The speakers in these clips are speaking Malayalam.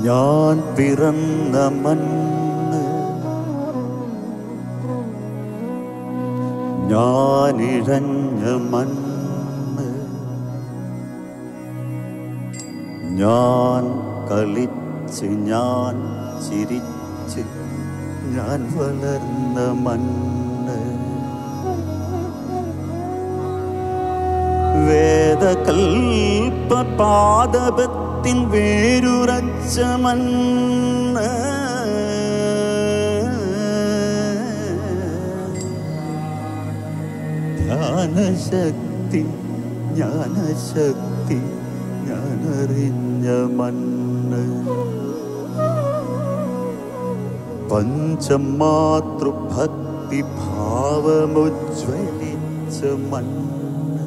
ഞാൻ പിറന്ന മണ്ണ് ഞാനിഴഞ്ഞ മണ്ണ് ഞാൻ കളിച്ച് ഞാൻ ചിരിച്ച് ഞാൻ വളർന്ന മണ്ണ് വേദകൽപ്പാദപത്തിൻ വേരുറച്ച മണ്ണ് ധ്യാനശക്തി ജ്ഞാനശക്തി ഞാനറിഞ്ഞ മണ്ണ് പഞ്ചമാതൃഭക്തി ഭാവമുജ്വലിച്ച മണ്ണ്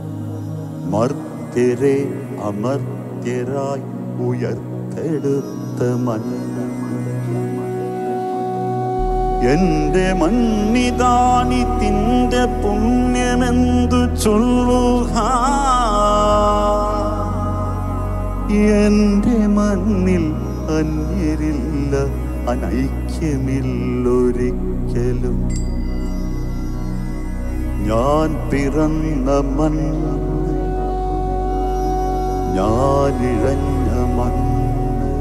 മർത്യരെ അമർത്യരായി ഉയർത്തെടുത്ത മണ്ണ് എന്റെ മണ്ണിതാനി തിന്റെ പുണ്യമെന്തു ചൊല്ലുക എന്റെ മണ്ണിൽ അന്യരില്ല അനൈക്യമില്ലൊരിക്കലും ഞാൻ പിറന്ന മണ്ണ് ഞാനിഴഞ്ഞ മണ്ണ്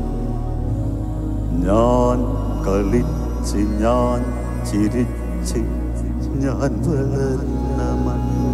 ഞാൻ കളിച്ച് ഞാൻ ചിരിച്ച് ഞാൻ വളർന്ന മണ്ണ്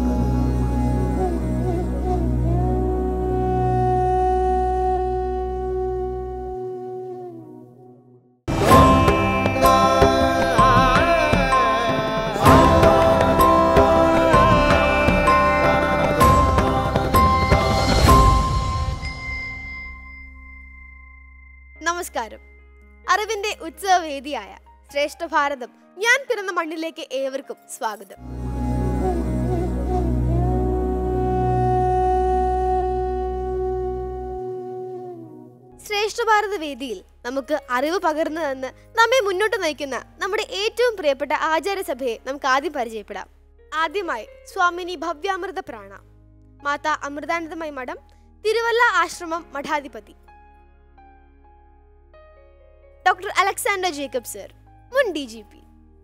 നമസ്കാരം അറിവിന്റെ ഉത്സവവേദിയായ ശ്രേഷ്ഠ ഭാരതം ഞാൻ പിറന്ന മണ്ണിലേക്ക് ഏവർക്കും സ്വാഗതം ശ്രേഷ്ഠ ഭാരത വേദിയിൽ നമുക്ക് അറിവ് പകർന്നു തന്ന് നമ്മെ മുന്നോട്ട് നയിക്കുന്ന നമ്മുടെ ഏറ്റവും പ്രിയപ്പെട്ട ആചാര്യസഭയെ നമുക്ക് ആദ്യം പരിചയപ്പെടാം ആദ്യമായി സ്വാമിനി ഭവ്യാമൃത പ്രാണ മാതാ അമൃതാനന്ദമയി മഠം തിരുവല്ല ആശ്രമം മഠാധിപതി ഡോക്ടർ അലക്സാണ്ടർ ജേക്കബ് സർ മുൻ D G P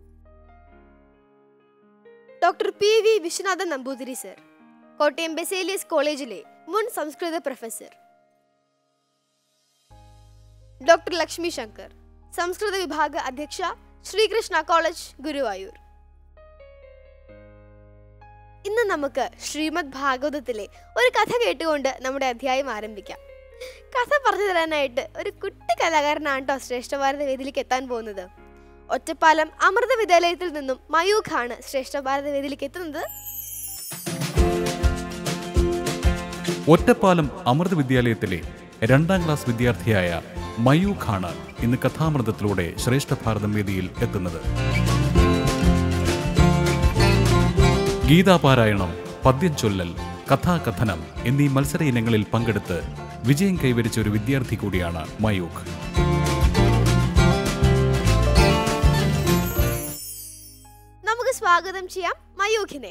doctor P V Viswanathan Namboothiri sir Kottayam Baselius കോളേജിലെ മുൻ സംസ്കൃത പ്രൊഫസർ ഡോക്ടർ ലക്ഷ്മി ശങ്കർ സംസ്കൃത വിഭാഗ അധ്യക്ഷ ശ്രീകൃഷ്ണ കോളേജ് ഗുരുവായൂർ ഇന്ന് നമുക്ക് ശ്രീമദ് ഭാഗവതത്തിലെ ഒരു കഥ കേട്ടുകൊണ്ട് നമ്മുടെ അധ്യായം ആരംഭിക്കാം കഥ പറഞ്ഞു തരാനായിട്ട് ഒരു കുട്ടി കലാകാരനാണ് കേട്ടോ ശ്രേഷ്ഠ ഭാരത വേദിയിലേക്ക് എത്താൻ പോകുന്നത് ഒറ്റപ്പാലം അമൃത വിദ്യാലയത്തിൽ നിന്നും മയൂഖാണ് ശ്രേഷ്ഠ ഭാരത വേദിയിലേക്ക് എത്തുന്നത് ഒറ്റപ്പാലം അമൃത വിദ്യാലയത്തിലെ രണ്ടാം ക്ലാസ് വിദ്യാർത്ഥിയായ മയൂഖാണ് ഇന്ന് കഥാമൃതത്തിലൂടെ ശ്രേഷ്ഠ ഭാരതം വേദിയിൽ എത്തുന്നത് ഗീതാപാരായണം പദ്യം ചൊല്ലൽ കഥാകഥനം എന്നീ മത്സര ഇനങ്ങളിൽ പങ്കെടുത്ത് വിജയം കൈവരിച്ച ഒരു വിദ്യാർത്ഥി കൂടിയാണ് മയൂഖ് നമുക്ക് സ്വാഗതം ചെയ്യാം മയൂഖിനെ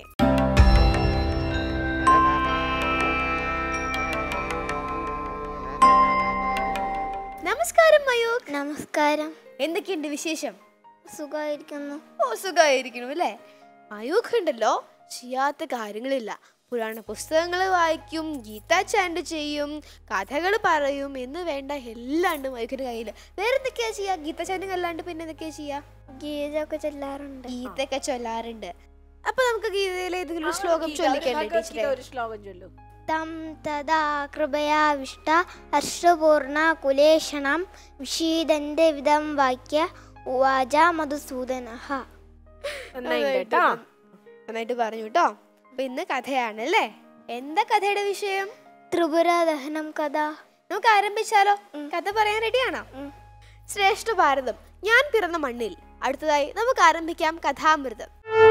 നമസ്കാരം മയൂഖ് നമസ്കാരം എന്തൊക്കെയുണ്ട് വിശേഷം സുഖമായിരിക്കുന്നു ഓ സുഖമായിരിക്കണം അല്ലേ മയൂഖ് ഉണ്ടല്ലോ ചെയ്യാത്ത കാര്യങ്ങളില്ല പുരാണ പുസ്തകങ്ങൾ വായിക്കും ഗീത ചാൻഡ് ചെയ്യും കഥകൾ പറയും എന്ന് വേണ്ട എല്ലാം ഉണ്ട് മയൂഖിന്റെ കയ്യിൽ വേറെ എന്തൊക്കെയാ ചെയ്യാ ഗീത ചാൻഡിങ് അല്ലാണ്ട് പിന്നെ എന്തൊക്കെയാ ചെയ്യാ ഗീതമൊക്കെ ചെല്ലാറുണ്ട് ഗീതയൊക്കെ ചൊല്ലാറുണ്ട് അപ്പൊ നമുക്ക് ഗീതയിലെ ഏതെങ്കിലും ഒരു ശ്ലോകം ചൊല്ലിക്കണ്ടേ ടീച്ചറെ ഒരു ശ്ലോകം ചൊല്ലു തം തഥാ കൃപയാവിഷ്ട ഹർഷപൂർണ കുലേഷണം വിഷീദന്റെ വിധം വാക്യ ഉവാച മധുസൂദന നന്നായിട്ടുണ്ട് കേട്ടോ നന്നായിട്ട് പറഞ്ഞു കേട്ടോ അപ്പൊ ഇന്ന് കഥയാണ് അല്ലേ എന്താ കഥയുടെ വിഷയം ത്രിപുര ദഹനം കഥ നമുക്ക് ആരംഭിച്ചാലോ കഥ പറയാൻ റെഡിയാണോ ശ്രേഷ്ഠ ഭാരതം ഞാൻ പിറന്ന മണ്ണിൽ അടുത്തതായി നമുക്ക് ആരംഭിക്കാം കഥാമൃതം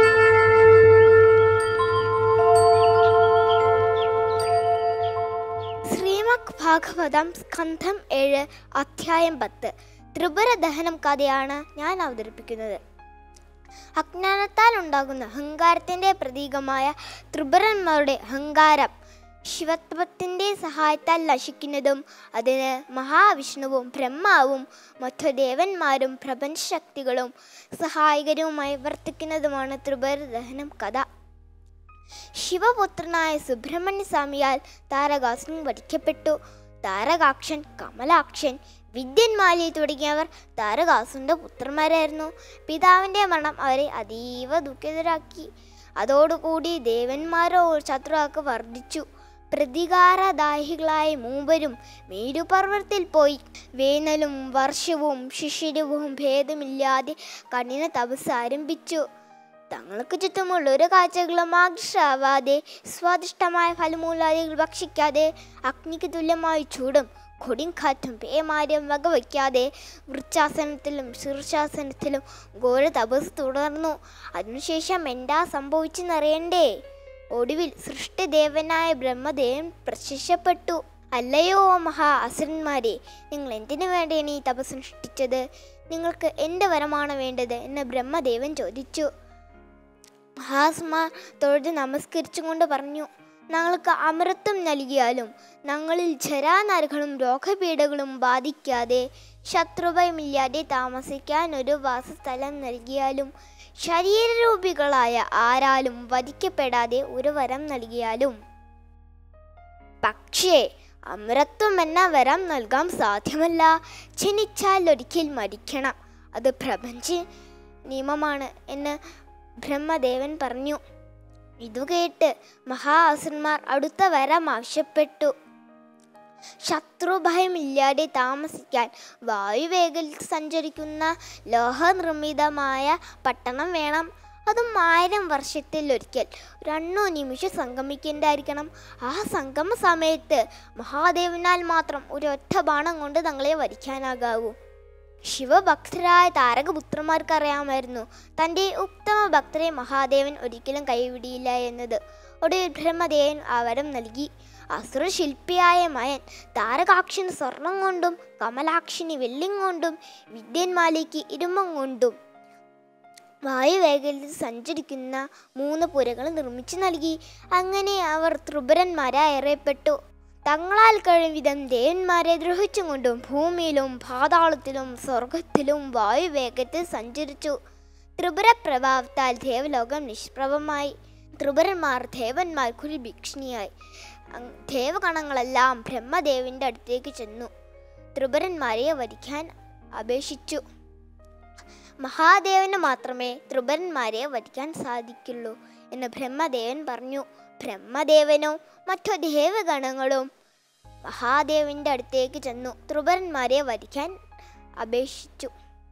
ശ്രീമക് ഭാഗവതം സ്കന്ധം ഏഴ് അധ്യായം പത്ത് ത്രിപുര ദഹനം കഥയാണ് ഞാൻ അവതരിപ്പിക്കുന്നത് അജ്ഞാനത്താൽ ഉണ്ടാകുന്ന അഹങ്കാരത്തിന്റെ പ്രതീകമായ ത്രിപുരന്മാരുടെ അഹങ്കാരം ശിവത്വത്തിൻ്റെ സഹായത്താൽ നശിക്കുന്നതും അതിന് മഹാവിഷ്ണുവും ബ്രഹ്മാവും മറ്റു ദേവന്മാരും പ്രപഞ്ചശക്തികളും സഹായകരവുമായി വർത്തിക്കുന്നതുമാണ് ത്രിപുര ദഹനം കഥ ശിവപുത്രനായ സുബ്രഹ്മണ്യ സ്വാമിയാൽ താരകാസുരൻ വധിക്കപ്പെട്ടു താരകാക്ഷൻ കമലാക്ഷൻ വിദ്യന്മാലി തുടങ്ങിയവർ താരകാസുന്റെ പുത്രന്മാരായിരുന്നു പിതാവിന്റെ മരണം അവരെ അതീവ ദുഃഖിതരാക്കി അതോടുകൂടി ദേവന്മാരോ ശത്രുവാക്ക് വർദ്ധിച്ചു പ്രതികാരദാഹികളായ മൂവരും മേരുപർവ്വതത്തിൽ പോയി വേനലും വർഷവും ശിശിരവും ഭേദമില്ലാതെ കഠിന തപസ് ആരംഭിച്ചു തങ്ങൾക്ക് ചുറ്റുമുള്ള ഒരു കാഴ്ചകളും ആകർഷാവാതെ സ്വാദിഷ്ടമായ ഫലമൂലാദികൾ ഭക്ഷിക്കാതെ അഗ്നിക്ക് തുല്യമായ ചൂടും കൊടുങ്കാറ്റും പേമാര്യം വകവയ്ക്കാതെ വൃച്ചാസനത്തിലും ശീർഷാസനത്തിലും ഘോര തപസ് തുടർന്നു അതിനുശേഷം എന്താ സംഭവിച്ചെന്നറിയണ്ടേ ഒടുവിൽ സൃഷ്ടിദേവനായ ബ്രഹ്മദേവൻ പ്രത്യക്ഷപ്പെട്ടു അല്ലയോ മഹാ അസുരന്മാരെ നിങ്ങൾ എന്തിനു വേണ്ടിയാണ് ഈ തപസ് സൃഷ്ടിച്ചത് നിങ്ങൾക്ക് എന്ത് വരമാണ് വേണ്ടത് എന്ന് ബ്രഹ്മദേവൻ ചോദിച്ചു മഹാസ്മാ തൊഴുത് നമസ്കരിച്ചുകൊണ്ട് പറഞ്ഞു ഞങ്ങൾക്ക് അമൃതം നൽകിയാലും ഞങ്ങളിൽ ജരാനരകളും രോഗപീഠകളും ബാധിക്കാതെ ശത്രുഭയമില്ലാതെ താമസിക്കാൻ ഒരു വാസസ്ഥലം നൽകിയാലും ശരീരരൂപികളായ ആരാലും വധിക്കപ്പെടാതെ ഒരു വരം നൽകിയാലും പക്ഷേ അമരത്വം എന്ന വരം നൽകാൻ സാധ്യമല്ല ജനിച്ചാൽ ഒരിക്കൽ മരിക്കണം അത് പ്രപഞ്ച നിയമമാണ് എന്ന് ബ്രഹ്മദേവൻ പറഞ്ഞു ഇതു കേട്ട് മഹാസുരന്മാർ അടുത്ത വരം ആവശ്യപ്പെട്ടു ശത്രുഭയമില്ലാതെ താമസിക്കാൻ വായുവേഗത്തിൽ സഞ്ചരിക്കുന്ന ലോഹനിർമ്മിതമായ പട്ടണം വേണം അതും ആയിരം വർഷത്തിൽ ഒരിക്കൽ രണ്ടു നിമിഷം സംഗമിക്കേണ്ടായിരിക്കണം ആ സംഗമ സമയത്ത് മഹാദേവനാൽ മാത്രം ഒരു ഒറ്റ ബാണം കൊണ്ട് തങ്ങളെ വരിക്കാനാകാവൂ ശിവഭക്തരായ താരകപുത്രന്മാർക്ക് അറിയാമായിരുന്നു തൻ്റെ ഉത്തമ ഭക്തരെ മഹാദേവൻ ഒരിക്കലും കൈവിടിയില്ല എന്നത് ഒടുവിൽ ബ്രഹ്മദേവൻ ആ വരം നൽകി അസുരശില്പിയായ മയൻ താരകാക്ഷിന് സ്വർണം കൊണ്ടും കമലാക്ഷിന് വെള്ളിം കൊണ്ടും വിദ്യന്മാലിക്ക് ഇരുമ്പം കൊണ്ടും വായുവേഗത്തിൽ സഞ്ചരിക്കുന്ന മൂന്ന് പുരകൾ നിർമ്മിച്ചു നൽകി അങ്ങനെ അവർ ത്രിപുരന്മാരായി അറിയപ്പെട്ടു തങ്ങളാൽ കഴിവിധം ദേവന്മാരെ ദ്രോഹിച്ചുകൊണ്ടും ഭൂമിയിലും പാതാളത്തിലും സ്വർഗത്തിലും വായുവേഗത്തിൽ സഞ്ചരിച്ചു ത്രിപുര പ്രഭാവത്താൽ ദേവലോകം നിഷ്പ്രഭമായി ത്രിപുരന്മാർ ദേവന്മാർക്കൊരു ഭീഷണിയായി അങ് ദേവഗണങ്ങളെല്ലാം ബ്രഹ്മദേവിൻ്റെ അടുത്തേക്ക് ചെന്നു ത്രിപുരന്മാരെ വധിക്കാൻ അപേക്ഷിച്ചു മഹാദേവന് മാത്രമേ ത്രിപുരന്മാരെ വധിക്കാൻ സാധിക്കുള്ളൂ എന്ന് ബ്രഹ്മദേവൻ പറഞ്ഞു ബ്രഹ്മദേവനും മറ്റു ദേവഗണങ്ങളും മഹാദേവന്റെ അടുത്തേക്ക് ചെന്നു ത്രിപുരന്മാരെ വധിക്കാൻ അപേക്ഷിച്ചു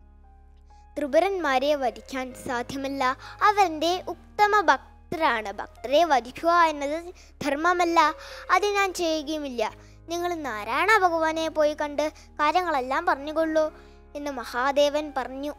ത്രിപുരന്മാരെ വധിക്കാൻ സാധ്യമല്ല അവൻ്റെ ഉത്തമ ഭക്തരാണ് ഭക്തരെ വധിക്കുക എന്നത് ധർമ്മമല്ല അത് ഞാൻ ചെയ്യുകയുമില്ല നിങ്ങൾ നാരായണ ഭഗവാനെ പോയി കണ്ട് കാര്യങ്ങളെല്ലാം പറഞ്ഞുകൊള്ളൂ എന്ന് മഹാദേവൻ പറഞ്ഞു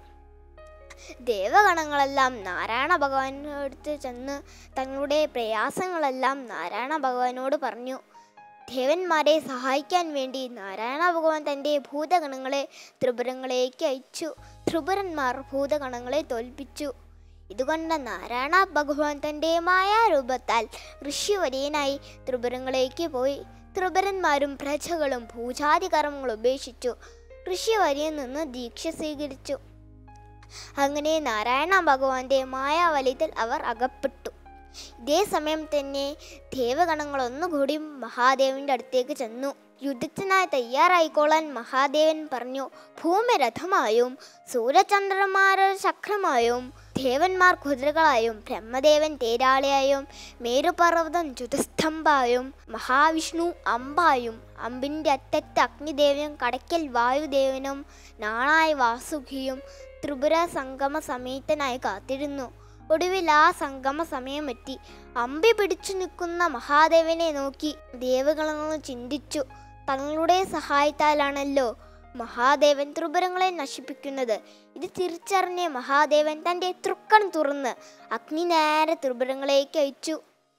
ദേവഗണങ്ങളെല്ലാം നാരായണ ഭഗവാനടുത്ത് ചെന്ന് തങ്ങളുടെ പ്രയാസങ്ങളെല്ലാം നാരായണ ഭഗവാനോട് പറഞ്ഞു ദേവന്മാരെ സഹായിക്കാൻ വേണ്ടി നാരായണ ഭഗവാൻ തൻ്റെ ഭൂതഗണങ്ങളെ ത്രിപുരങ്ങളിലേക്ക് അയച്ചു ത്രിപുരന്മാർ ഭൂതഗണങ്ങളെ തോൽപ്പിച്ചു ഇതുകൊണ്ട് നാരായണ ഭഗവാൻ തൻ്റെ മായാരൂപത്താൽ ഋഷിവര്യനായി ത്രിപുരങ്ങളിലേക്ക് പോയി ത്രിപുരന്മാരും പ്രജകളും പൂജാതി കർമ്മങ്ങൾ ഉപേക്ഷിച്ചു ഋഷിവര്യൻ നിന്ന് ദീക്ഷ സ്വീകരിച്ചു അങ്ങനെ നാരായണ ഭഗവാന്റെ മായാവലയത്തിൽ അവർ അകപ്പെട്ടു ഇതേ സമയം തന്നെ ദേവഗണങ്ങൾ ഒന്നുകൂടി മഹാദേവന്റെ അടുത്തേക്ക് ചെന്നു യുദ്ധത്തിനായി തയ്യാറായിക്കോളാൻ മഹാദേവൻ പറഞ്ഞു ഭൂമി രഥമായും സൂര്യചന്ദ്രന്മാർ ചക്രമായും ദേവന്മാർ കുതിരകളായും ബ്രഹ്മദേവൻ തേരാളിയായും മേരുപർവ്വതം ചുതസ്തംഭായും മഹാവിഷ്ണു അമ്പായും അമ്പിൻ്റെ അറ്റത്ത് അഗ്നിദേവനും കടയ്ക്കൽ വായുദേവനും നാണായ വാസുകിയും ത്രിപുര സംഗമ സമയത്തനായി കാത്തിരുന്നു ഒടുവിൽ ആ സംഗമ സമയമെത്തി അമ്പി പിടിച്ചു നിൽക്കുന്ന മഹാദേവനെ നോക്കി ദേവകളെന്ന് ചിന്തിച്ചു തങ്ങളുടെ സഹായത്താലാണല്ലോ മഹാദേവൻ ത്രിപുരങ്ങളെ നശിപ്പിക്കുന്നത് ഇത് തിരിച്ചറിഞ്ഞ മഹാദേവൻ തൻ്റെ തൃക്കൺ തുറന്ന് അഗ്നി നേരെ ത്രിപുരങ്ങളേക്ക് അയച്ചു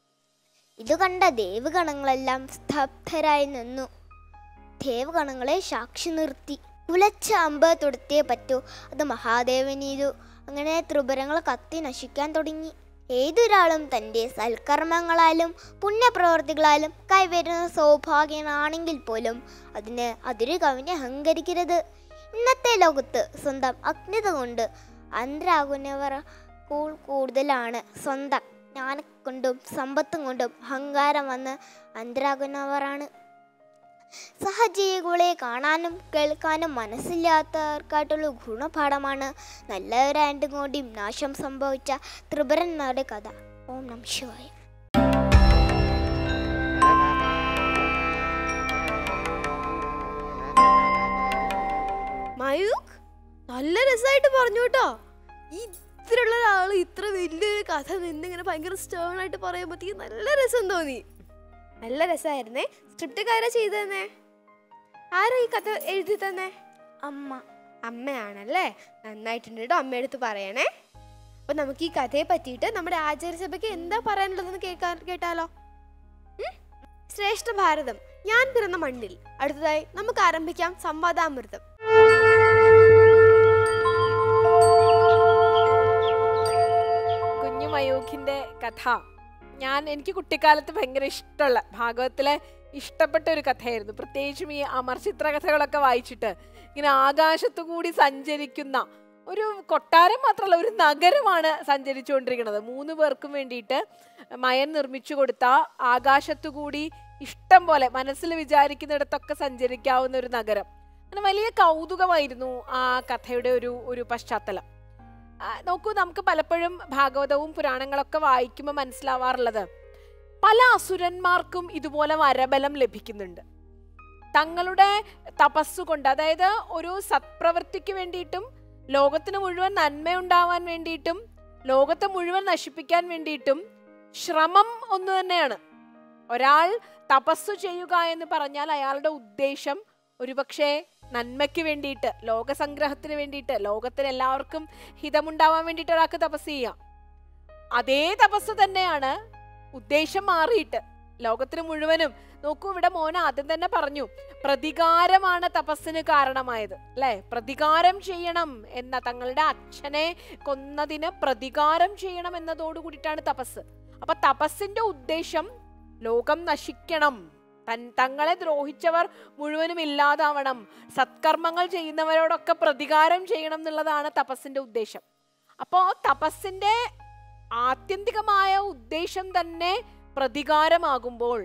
ഇത് കണ്ട ദേവഗണങ്ങളെല്ലാം സ്തബ്ധരായി നിന്നു ദേവഗണങ്ങളെ സാക്ഷി നിർത്തി ഉലച്ച അമ്പ് തൊടുത്തേ പറ്റൂ അത് മഹാദേവനീതു അങ്ങനെ ത്രിപുരങ്ങൾ കത്തി നശിക്കാൻ തുടങ്ങി ഏതൊരാളും തൻ്റെ സൽക്കർമ്മങ്ങളാലും പുണ്യപ്രവർത്തികളാലും കൈവരുന്ന സൗഭാഗ്യനാണെങ്കിൽ പോലും അതിന് അതിരു കവിഞ്ഞ് അഹങ്കരിക്കരുത് ഇന്നത്തെ ലോകത്ത് സ്വന്തം അജ്ഞത കൊണ്ട് അന്തരാകുന്നവർ കൂ- കൂടുതലാണ് സ്വന്തം ജ്ഞാനം കൊണ്ടും സമ്പത്തും കൊണ്ടും അഹങ്കാരം വന്ന് അന്തരാകുന്നവരാണ് സഹജീവികളെ കാണാനും കേൾക്കാനും മനസ്സില്ലാത്തവർക്കായിട്ടുള്ള ഗുണപാഠമാണ് നല്ലവരായിട്ട് കൂടിയും നാശം സംഭവിച്ച ത്രിപുരന്മാരുടെ കഥ ഓം നം ശിവായ മയൂഖ് നല്ല രസമായിട്ട് പറഞ്ഞു കേട്ടോ ഈ ഇത്രയുള്ള ഒരാൾ ഇത്ര വലിയൊരു കഥ നിന്നിങ്ങനെ ഭയങ്കര സ്റ്റേൺ ആയിട്ട് പറയുമ്പോഴത്തേക്ക് നല്ല രസം തോന്നി നല്ല രസമായിരുന്നേ സ്ക്രിപ്റ്റ് ആരാ ചെയ്തു തന്നെ ആരാ ഈ കഥ എഴുതി തന്നെ അമ്മ അമ്മയാണല്ലേ നന്നായിട്ടുണ്ട് കേട്ടോ അമ്മയടുത്ത് പറയണേ അപ്പൊ നമുക്ക് ഈ കഥയെ പറ്റിയിട്ട് നമ്മുടെ ആചാര്യസഭയ്ക്ക് എന്താ പറയാനുള്ളതെന്ന് കേൾക്കാൻ കേട്ടാലോ ഉം? ശ്രേഷ്ഠ ഭാരതം ഞാൻ പിറന്ന മണ്ണിൽ അടുത്തതായി നമുക്ക് ആരംഭിക്കാം സംവാദാമൃതം കുഞ്ഞു മയൂഖിന്റെ കഥ ഞാൻ എനിക്ക് കുട്ടിക്കാലത്ത് ഭയങ്കര ഇഷ്ടമുള്ള ഭാഗവത്തിലെ ഇഷ്ടപ്പെട്ട ഒരു കഥയായിരുന്നു പ്രത്യേകിച്ചും ഈ അമർ ചിത്ര കഥകളൊക്കെ വായിച്ചിട്ട് ഇങ്ങനെ ആകാശത്തു കൂടി സഞ്ചരിക്കുന്ന ഒരു കൊട്ടാരം മാത്രമല്ല ഒരു നഗരമാണ് സഞ്ചരിച്ചുകൊണ്ടിരിക്കുന്നത് മൂന്ന് പേർക്കും വേണ്ടിയിട്ട് മയൻ നിർമ്മിച്ചു കൊടുത്ത ആകാശത്തു കൂടി ഇഷ്ടം പോലെ മനസ്സിൽ വിചാരിക്കുന്നിടത്തൊക്കെ സഞ്ചരിക്കാവുന്ന ഒരു നഗരം അങ്ങനെ വലിയ കൗതുകമായിരുന്നു ആ കഥയുടെ ഒരു ഒരു പശ്ചാത്തലം ആ, നോക്കൂ നമുക്ക് പലപ്പോഴും ഭാഗവതവും പുരാണങ്ങളൊക്കെ വായിക്കുമ്പോൾ മനസ്സിലാവാറുള്ളത് പല അസുരന്മാർക്കും ഇതുപോലെ വരബലം ലഭിക്കുന്നുണ്ട് തങ്ങളുടെ തപസ്സുകൊണ്ട് അതായത് ഒരു സത്പ്രവൃത്തിക്ക് വേണ്ടിയിട്ടും ലോകത്തിന് മുഴുവൻ നന്മയുണ്ടാവാൻ വേണ്ടിയിട്ടും ലോകത്തെ മുഴുവൻ നശിപ്പിക്കാൻ വേണ്ടിയിട്ടും ശ്രമം ഒന്ന് തന്നെയാണ് ഒരാൾ തപസ്സു ചെയ്യുക എന്ന് പറഞ്ഞാൽ അയാളുടെ ഉദ്ദേശം ഒരുപക്ഷെ നന്മയ്ക്ക് വേണ്ടിയിട്ട് ലോകസംഗ്രഹത്തിന് വേണ്ടിയിട്ട് ലോകത്തിന് എല്ലാവർക്കും ഹിതമുണ്ടാവാൻ വേണ്ടിയിട്ട് ഒരാൾക്ക് തപസ് ചെയ്യാം അതേ തപസ് തന്നെയാണ് ഉദ്ദേശം മാറിയിട്ട് ലോകത്തിന് മുഴുവനും നോക്കൂ ഇവിടെ മോന ആദ്യം തന്നെ പറഞ്ഞു പ്രതികാരമാണ് തപസ്സിന് കാരണമായത് അല്ലെ പ്രതികാരം ചെയ്യണം എന്ന തങ്ങളുടെ അച്ഛനെ കൊന്നതിന് പ്രതികാരം ചെയ്യണം എന്നതോടു കൂടിയിട്ടാണ് തപസ് അപ്പൊ തപസ്സിന്റെ ഉദ്ദേശം ലോകം നശിക്കണം തൻ തങ്ങളെ ദ്രോഹിച്ചവർ മുഴുവനും ഇല്ലാതാവണം സത്കർമ്മങ്ങൾ ചെയ്യുന്നവരോടൊക്കെ പ്രതികാരം ചെയ്യണം എന്നുള്ളതാണ് തപസ്സിന്റെ ഉദ്ദേശം അപ്പോ തപസ്സിന്റെ ആത്യന്തികമായ ഉദ്ദേശം തന്നെ പ്രതികാരമാകുമ്പോൾ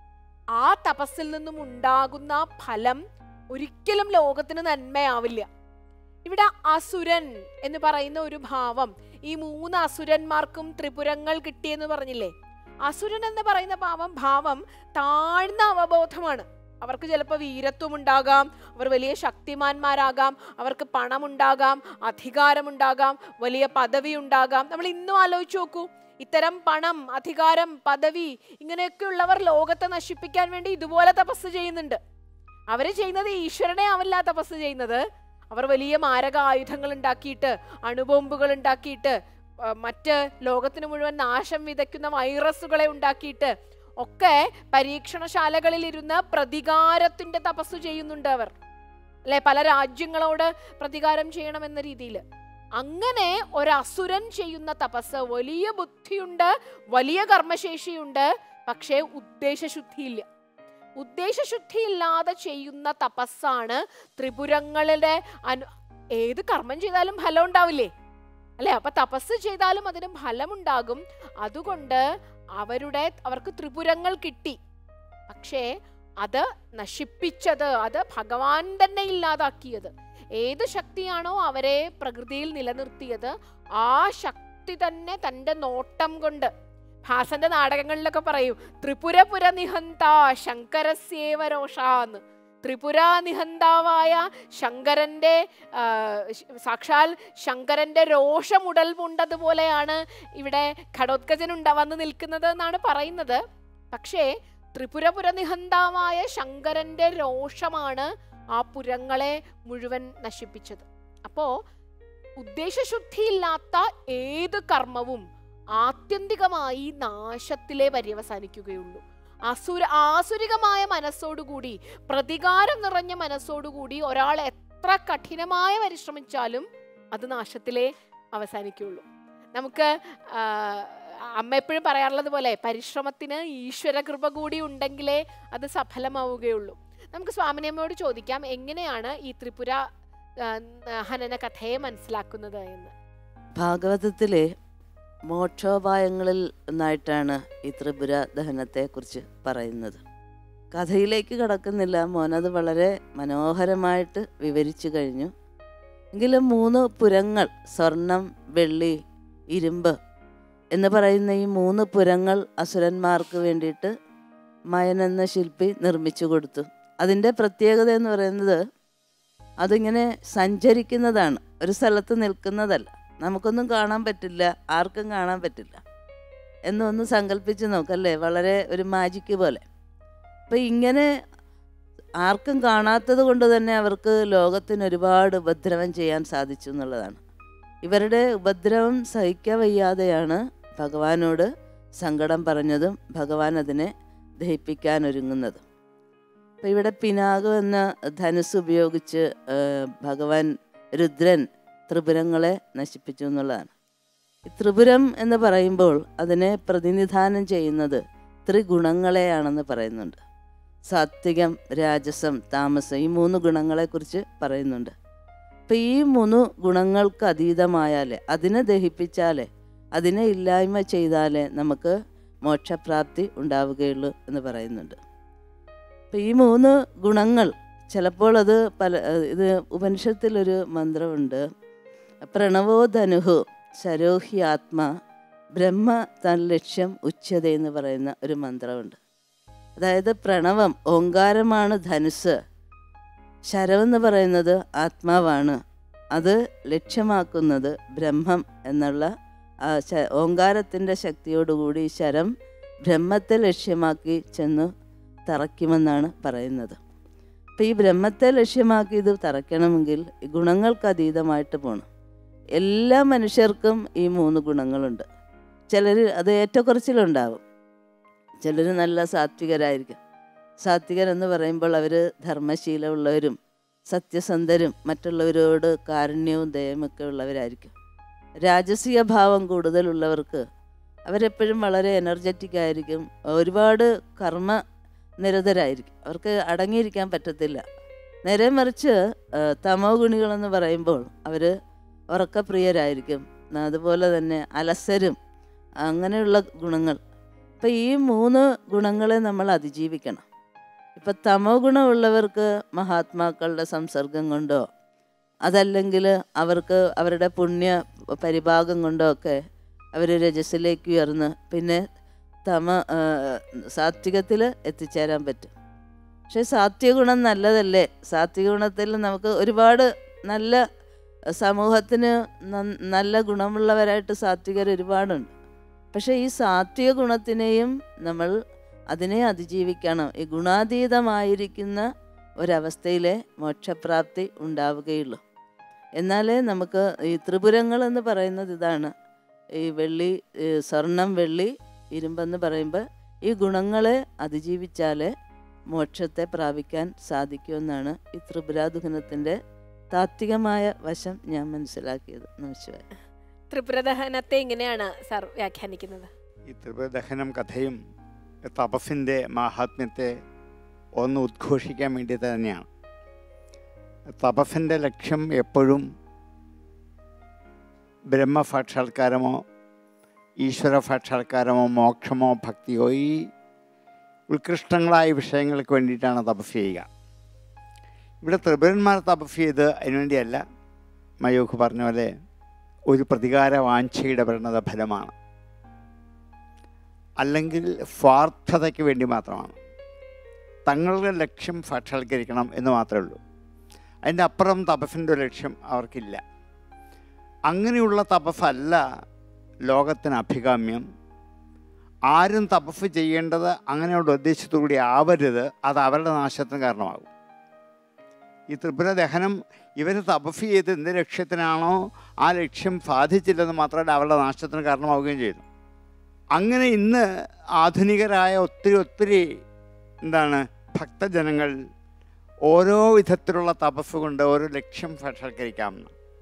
ആ തപസ്സിൽ നിന്നും ഉണ്ടാകുന്ന ഫലം ഒരിക്കലും ലോകത്തിന് നന്മയാവില്ല ഇവിടെ അസുരൻ എന്ന് പറയുന്ന ഒരു ഭാവം ഈ മൂന്ന് അസുരന്മാർക്കും ത്രിപുരങ്ങൾ കിട്ടിയെന്ന് പറഞ്ഞില്ലേ അസുരൻ എന്ന് പറയുന്ന ഭാവം ഭാവം താഴ്ന്ന അവബോധമാണ് അവർക്ക് ചിലപ്പോൾ വീരത്വം ഉണ്ടാകാം അവർ വലിയ ശക്തിമാന്മാരാകാം അവർക്ക് പണമുണ്ടാകാം അധികാരമുണ്ടാകാം വലിയ പദവി ഉണ്ടാകാം നമ്മൾ ഇന്നും ആലോചിച്ച് നോക്കൂ ഇത്തരം പണം അധികാരം പദവി ഇങ്ങനെയൊക്കെയുള്ളവർ ലോകത്തെ നശിപ്പിക്കാൻ വേണ്ടി ഇതുപോലെ തപസ് ചെയ്യുന്നുണ്ട് അവര് ചെയ്യുന്നത് ഈശ്വരനെ ആവില്ല തപസ് ചെയ്യുന്നത് അവർ വലിയ മാരക ആയുധങ്ങൾ ഉണ്ടാക്കിയിട്ട് അണുബോംബുകൾ ഉണ്ടാക്കിയിട്ട് ആ, മറ്റ് ലോകത്തിന് മുഴുവൻ നാശം വിതയ്ക്കുന്ന വൈറസുകളെ ഉണ്ടാക്കിയിട്ട് ഒക്കെ പരീക്ഷണശാലകളിൽ ഇരുന്ന് പ്രതികാരത്തിന്റെ തപസ് ചെയ്യുന്നുണ്ട് അവർ അല്ലെ പല രാജ്യങ്ങളോട് പ്രതികാരം ചെയ്യണം എന്ന രീതിയിൽ അങ്ങനെ ഒരസുരൻ ചെയ്യുന്ന തപസ് വലിയ ബുദ്ധിയുണ്ട് വലിയ കർമ്മശേഷിയുണ്ട് പക്ഷേ ഉദ്ദേശശുദ്ധിയില്ല ഉദ്ദേശശുദ്ധിയില്ലാതെ ചെയ്യുന്ന തപസ്സാണ് ത്രിപുരങ്ങളുടെ അനു ഏത് കർമ്മം ചെയ്താലും ഫലം ഉണ്ടാവില്ലേ അല്ലെ അപ്പൊ തപസ് ചെയ്താലും അതിന് ഫലമുണ്ടാകും അതുകൊണ്ട് അവരുടെ അവർക്ക് ത്രിപുരങ്ങൾ കിട്ടി പക്ഷേ അത് നശിപ്പിച്ചത് അത് ഭഗവാൻ തന്നെ ഇല്ലാതാക്കിയത് ഏത് ശക്തിയാണോ അവരെ പ്രകൃതിയിൽ നിലനിർത്തിയത് ആ ശക്തി തന്നെ തൻ്റെ നോട്ടം കൊണ്ട് ഭാസന്റെ നാടകങ്ങളിലൊക്കെ പറയും ത്രിപുരപുര നിഹന്ത ശങ്കരസ്യേവരോഷാന്ന് ത്രിപുര നിഹന്താവായ ശങ്കരന്റെ ആ, ശ- സാക്ഷാൽ ശങ്കരന്റെ രോഷമുടൽ പൂണ്ടതുപോലെയാണ് ഇവിടെ ഘടോത്കജൻ ഉണ്ടാ വന്ന് നിൽക്കുന്നത് എന്നാണ് പറയുന്നത് പക്ഷേ ത്രിപുരപുര നിഹന്താവായ ശങ്കരന്റെ രോഷമാണ് ആ പുരങ്ങളെ മുഴുവൻ നശിപ്പിച്ചത് അപ്പോ ഉദ്ദേശശുദ്ധിയില്ലാത്ത ഏത് കർമ്മവും ആത്യന്തികമായി നാശത്തിലേ പര്യവസാനിക്കുകയുള്ളൂ അസുര ആസുരികമായ മനസ്സോടുകൂടി പ്രതികാരം നിറഞ്ഞ മനസ്സോടുകൂടി ഒരാൾ എത്ര കഠിനമായി പരിശ്രമിച്ചാലും അത് നാശത്തിലേ അവസാനിക്കുള്ളൂ നമുക്ക് ആ, അമ്മ എപ്പോഴും പറയാറുള്ളത് പോലെ പരിശ്രമത്തിന് ഈശ്വര കൃപ കൂടി ഉണ്ടെങ്കിലേ അത് സഫലമാവുകയുള്ളൂ നമുക്ക് സ്വാമിനിയമ്മയോട് ചോദിക്കാം എങ്ങനെയാണ് ഈ ത്രിപുര ആ, ഹനന കഥയെ മനസ്സിലാക്കുന്നത് എന്ന് ഭാഗവതത്തിലെ മോക്ഷോപായങ്ങളിൽ ഒന്നായിട്ടാണ് ഈ ത്രിപുര ദഹനത്തെക്കുറിച്ച് പറയുന്നത് കഥയിലേക്ക് കടക്കുന്നില്ല മോനത് വളരെ മനോഹരമായിട്ട് വിവരിച്ചു കഴിഞ്ഞു എങ്കിലും മൂന്ന് പുരങ്ങൾ സ്വർണം വെള്ളി ഇരുമ്പ് എന്ന് പറയുന്ന ഈ മൂന്ന് പുരങ്ങൾ അസുരന്മാർക്ക് വേണ്ടിയിട്ട് മയൻ എന്ന ശില്പി നിർമ്മിച്ചു കൊടുത്തു അതിൻ്റെ പ്രത്യേകത എന്ന് പറയുന്നത് അതിങ്ങനെ സഞ്ചരിക്കുന്നതാണ് ഒരു സ്ഥലത്ത് നിൽക്കുന്നതല്ല നമുക്കൊന്നും കാണാൻ പറ്റില്ല ആർക്കും കാണാൻ പറ്റില്ല എന്നൊന്ന് സങ്കല്പിച്ച് നോക്കല്ലേ വളരെ ഒരു മാജിക്ക് പോലെ അപ്പം ഇങ്ങനെ ആർക്കും കാണാത്തത് കൊണ്ട് തന്നെ അവർക്ക് ലോകത്തിന് ഒരുപാട് ഉപദ്രവം ചെയ്യാൻ സാധിച്ചു എന്നുള്ളതാണ് ഇവരുടെ ഉപദ്രവം സഹിക്കാൻ വയ്യാതെയാണ് ഭഗവാനോട് സങ്കടം പറഞ്ഞതും ഭഗവാൻ അതിനെ ദഹിപ്പിക്കാൻ ഒരുങ്ങുന്നതും അപ്പം ഇവിടെ പിനാകം എന്ന ധനുസ് ഉപയോഗിച്ച് ആ, ഭഗവാൻ രുദ്രൻ ത്രിപുരങ്ങളെ നശിപ്പിച്ചു എന്നുള്ളതാണ് ഈ ത്രിപുരം എന്ന് പറയുമ്പോൾ അതിനെ പ്രതിനിധാനം ചെയ്യുന്നത് ത്രിഗുണങ്ങളെയാണെന്ന് പറയുന്നുണ്ട് സാത്വികം രാജസം താമസം ഈ മൂന്ന് ഗുണങ്ങളെക്കുറിച്ച് പറയുന്നുണ്ട് അപ്പം ഈ മൂന്ന് ഗുണങ്ങൾക്ക് അതീതമായാലേ അതിനെ ദഹിപ്പിച്ചാലേ അതിനെ ഇല്ലായ്മ ചെയ്താലേ നമുക്ക് മോക്ഷപ്രാപ്തി ഉണ്ടാവുകയുള്ളൂ എന്ന് പറയുന്നുണ്ട് അപ്പം ഈ മൂന്ന് ഗുണങ്ങൾ ചിലപ്പോൾ അത് പല ഇത് ഉപനിഷത്തിലൊരു മന്ത്രമുണ്ട് പ്രണവോ ധനുഹു ശരോഹി ആത്മ ബ്രഹ്മ തൻ ലക്ഷ്യം ഉച്ചത എന്ന് പറയുന്ന ഒരു മന്ത്രമുണ്ട് അതായത് പ്രണവം ഓങ്കാരമാണ് ധനുസ് ശരമെന്ന് പറയുന്നത് ആത്മാവാണ് അത് ലക്ഷ്യമാക്കുന്നത് ബ്രഹ്മം എന്നുള്ള ആ ശ- ഓങ്കാരത്തിൻ്റെ ശക്തിയോടുകൂടി ശരം ബ്രഹ്മത്തെ ലക്ഷ്യമാക്കി ചെന്ന് തറയ്ക്കുമെന്നാണ് പറയുന്നത് അപ്പം ഈ ബ്രഹ്മത്തെ ലക്ഷ്യമാക്കി ഇത് തറയ്ക്കണമെങ്കിൽ ഈ ഗുണങ്ങൾക്ക് അതീതമായിട്ട് പോകണം എല്ലാ മനുഷ്യർക്കും ഈ മൂന്ന് ഗുണങ്ങളുണ്ട് ചിലർ അത് ഏറ്റക്കുറച്ചിലുണ്ടാവും ചിലർ നല്ല സാത്വികരായിരിക്കും സാത്വികർ എന്ന് പറയുമ്പോൾ അവർ ധർമ്മശീലമുള്ളവരും സത്യസന്ധരും മറ്റുള്ളവരോട് കാരുണ്യവും ദയമൊക്കെ ഉള്ളവരായിരിക്കും രാജസിക ഭാവം കൂടുതലുള്ളവർക്ക് അവരെപ്പോഴും വളരെ എനർജറ്റിക് ആയിരിക്കും ഒരുപാട് കർമ്മ നിരതരായിരിക്കും അവർക്ക് അടങ്ങിയിരിക്കാൻ പറ്റത്തില്ല നേരെ മറിച്ച് ആ, തമോ ഗുണികളെന്ന് പറയുമ്പോൾ അവർ ഉറക്കപ്രിയരായിരിക്കും അതുപോലെ തന്നെ അലസരും അങ്ങനെയുള്ള ഗുണങ്ങൾ അപ്പം ഈ മൂന്ന് ഗുണങ്ങളെ നമ്മൾ അതിജീവിക്കണം ഇപ്പം തമോ ഗുണമുള്ളവർക്ക് മഹാത്മാക്കളുടെ സംസർഗം കൊണ്ടോ അതല്ലെങ്കിൽ അവർക്ക് അവരുടെ പുണ്യ പരിഭാഗം കൊണ്ടോ ഒക്കെ അവർ രജസ്സിലേക്ക് ഉയർന്ന് പിന്നെ തമ സാത്വികത്തിൽ എത്തിച്ചേരാൻ പറ്റും പക്ഷേ സാത്വിക ഗുണം നല്ലതല്ലേ സാത്വിക ഗുണത്തിൽ നമുക്ക് ഒരുപാട് നല്ല സമൂഹത്തിന് നൻ- നല്ല ഗുണമുള്ളവരായിട്ട് സാത്വികർ ഒരുപാടുണ്ട് പക്ഷേ ഈ സാത്വിക ഗുണത്തിനെയും നമ്മൾ അതിനെ അതിജീവിക്കണം ഈ ഗുണാതീതമായിരിക്കുന്ന ഒരവസ്ഥയിലെ മോക്ഷപ്രാപ്തി ഉണ്ടാവുകയുള്ളൂ എന്നാലേ നമുക്ക് ഈ ത്രിപുരങ്ങൾ എന്ന് പറയുന്നത് ഇതാണ് ഈ വെള്ളി ഈ സ്വർണം വെള്ളി ഇരുമ്പെന്ന് പറയുമ്പോൾ ഈ ഗുണങ്ങളെ അതിജീവിച്ചാലേ മോക്ഷത്തെ പ്രാപിക്കാൻ സാധിക്കുമെന്നാണ് ഈ ത്രിപുരാദുഹനത്തിൻ്റെ താത്വികമായ വശം ഞാൻ മനസ്സിലാക്കിയത് നമസ്കാരം ത്രിപുരദഹനത്തെ ഇങ്ങനെയാണ് സാർ വ്യാഖ്യാനിക്കുന്നത് ഈ ത്രിപുരദഹനം കഥയും തപസ്സിൻ്റെ മാഹാത്മ്യത്തെ ഒന്ന് ഉദ്ഘോഷിക്കാൻ വേണ്ടി തന്നെയാണ് തപസ്സിൻ്റെ ലക്ഷ്യം എപ്പോഴും ബ്രഹ്മസാക്ഷാത്കാരമോ ഈശ്വര സാക്ഷാത്കാരമോ മോക്ഷമോ ഭക്തിയോ ഈ ഉത്കൃഷ്ടങ്ങളായ വിഷയങ്ങൾക്ക് വേണ്ടിയിട്ടാണ് തപസ് ചെയ്യുക ഇവിടെ ത്രിപുരന്മാർ തപസ് ചെയ്ത് അതിനുവേണ്ടിയല്ല മയൂഖ് പറഞ്ഞ പോലെ ഒരു പ്രതികാര വാഞ്ചയുടെ പരിണത ഫലമാണ് അല്ലെങ്കിൽ സ്വാർത്ഥതയ്ക്ക് വേണ്ടി മാത്രമാണ് തങ്ങളുടെ ലക്ഷ്യം സാക്ഷാത്കരിക്കണം എന്ന് മാത്രമേ ഉള്ളൂ അതിൻ്റെ അപ്പുറം തപസ്സിൻ്റെ ഒരു ലക്ഷ്യം അവർക്കില്ല അങ്ങനെയുള്ള തപസ്സല്ല ലോകത്തിന് അഭികാമ്യം ആരും തപസ് ചെയ്യേണ്ടത് അങ്ങനെയുള്ള ഉദ്ദേശത്തോടുകൂടി ആവരുത് അത് അവരുടെ നാശത്തിന് കാരണമാകും ഈ ത്രിപുര ദഹനം ഇവർ തപസ് ചെയ്ത് എന്ത് ലക്ഷ്യത്തിനാണോ ആ ലക്ഷ്യം സാധിച്ചില്ലെന്ന് മാത്രമല്ല അവരുടെ നാശത്തിന് കാരണമാവുകയും ചെയ്യുന്നു അങ്ങനെ ഇന്ന് ആധുനികരായ ഒത്തിരി ഒത്തിരി എന്താണ് ഭക്തജനങ്ങൾ ഓരോ വിധത്തിലുള്ള തപസ് കൊണ്ട് ഓരോ ലക്ഷ്യം സാക്ഷാത്കരിക്കാമെന്ന്